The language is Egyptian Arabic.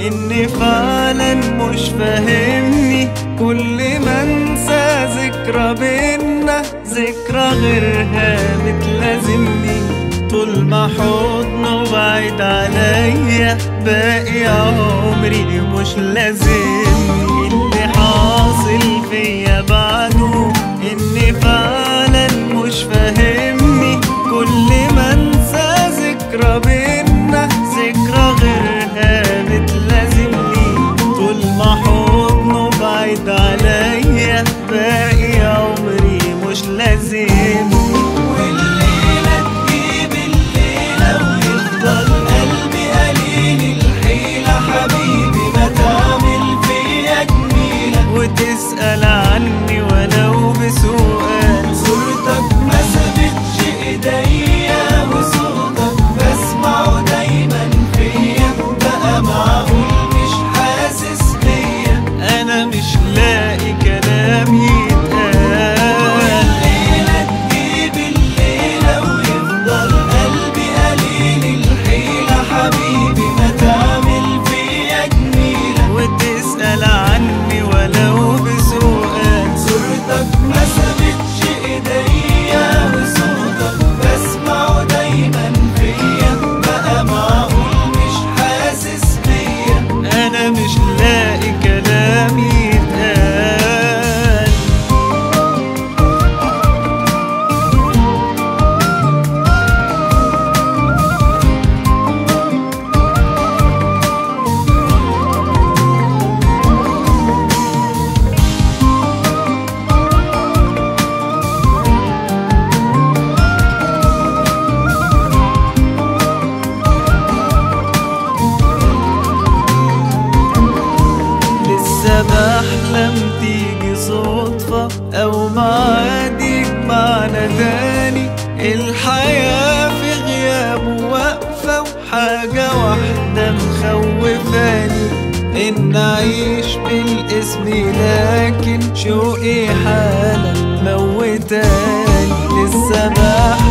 إني فعلا مش فاهمني كل ما انسى ذكرى بينا ذكرى غيرها بتلازمني طول ما حضنه بعيد عليا باقي عمري مش لازمني اللي حاصل فيا بعده إني فعلا مش فاهمني كل ما انسى ذكرى بينا ذكرى غيرها بتلازمني طول ما حضنه بعيد عليا باقي عمري مش لازمني والليلة تجيب الليلة ويفضل قلبي قليل الحيلة حبيبي ما تعمل فيا جميلة وتسأل عني ولو بسؤال صورتك ما سابتش ايديا وصوتك بسمعه دايما فيا بقى معقول مش حاسس بيا أنا مش لاقي كلام يتقال والليلة تجيب الليلة ويفضل قلبي قليل الحيلة حبيبي ما تعمل فيا جميلة وتسأل عني ولو بسؤال صورتك ما سابتش ايديا وصوتك بسمعه دايما فيا بقى معقول مش حاسس بيا أنا مش لاقي كلام يتقال لسه بحلم تيجي صدفة أو معاد يجمعنا تاني الحياة في غيابه واقفة وحاجة واحدة مخوفاني إن أعيش بالاسم لكن شوقي حالة موتاني لسه بحلم